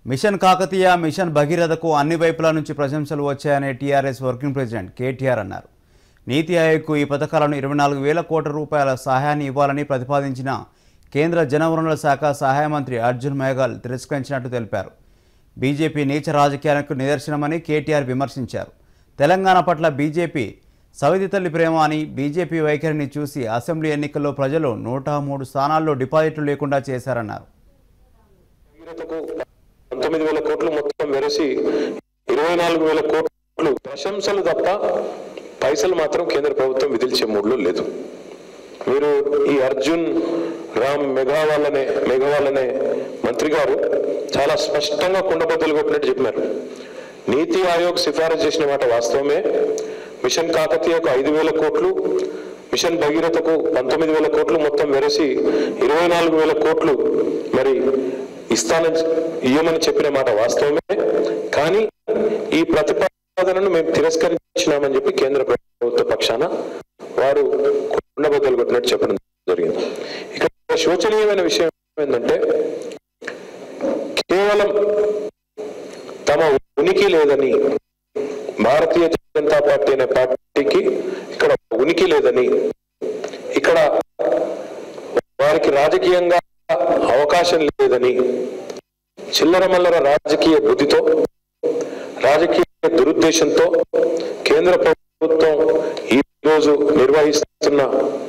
machine Kakatiya machine భగీరథకు అన్ని వైపుల నుంచి ప్రశంసలు వచ్చాయని టీఆర్ఎస్ వర్కింగ్ ప్రెసిడెంట్ కేటీఆర్ అన్నారు నీతి ఆయోగ్కు ఈ పథకాలను ఇరవై నాలుగు వేల కోట్ల రూపాయల సహాయాన్ని ఇవ్వాలని ప్రతిపాదించిన కేంద్ర జనవనరుల శాఖ సహాయ మంత్రి అర్జున్ మేఘాల్ తిరస్కరించినట్టు తెలిపారు బీజేపీ నీచ రాజకీయాలకు నిదర్శనమని కేటీఆర్ విమర్శించారు తెలంగాణ పట్ల బీజేపీ సవితి తల్లి ప్రేమ అని బీజేపీ వైఖరిని చూసి అసెంబ్లీ ఎన్నికల్లో ప్రజలు నూట మూడు స్థానాల్లో డిపాజిట్లు లేకుండా చేశారన్నారు భగీరథకు పంతొమ్మిది వేల కోట్లు మొత్తం వెరసి ఇరవై నాలుగు వేల కోట్లు ప్రశంసలు తప్ప పైసలు మాత్రం కేంద్ర ప్రభుత్వం విధిల్చే మూడ్లో లేదు మీరు ఈ అర్జున్ రామ్ మెఘావాల్ అనే మెఘవాల్ అనే మంత్రి గారు చాలా స్పష్టంగా కుండబద్దలు కొట్టినట్టు చెప్పినారు నీతి ఆయోగ్ సిఫారసు చేసిన మాట వాస్తవమే మిషన్ కాకతీయకు ఐదు వేల కోట్లు మిషన్ భగీరథకు పంతొమ్మిది వేల కోట్లు మొత్తం వెరసి ఇరవై నాలుగు వేల కోట్లు మరి ఇస్తానని ఇయ్యమని చెప్పిన మాట వాస్తవమే కానీ ఈ ప్రతిపాదనను మేము తిరస్కరించినామని చెప్పి కేంద్ర ప్రభుత్వ పక్షాన వారు కుండబద్దలు కొట్టినట్టు చెప్పడం జరిగింది ఇక్కడ శోచనీయమైన విషయం ఏంటంటే కేవలం తమ ఉనికి లేదని భారతీయ జనతా పార్టీ అనే పార్టీకి ఇక్కడ ఉనికి లేదని ఇక్కడ వారికి రాజకీయంగా అవకాశం లేదని చిల్లర మల్లర రాజకీయ బుద్ధితో రాజకీయ దురుద్దేశంతో కేంద్ర ప్రభుత్వం ఈ రోజు నిర్వహిస్తున్న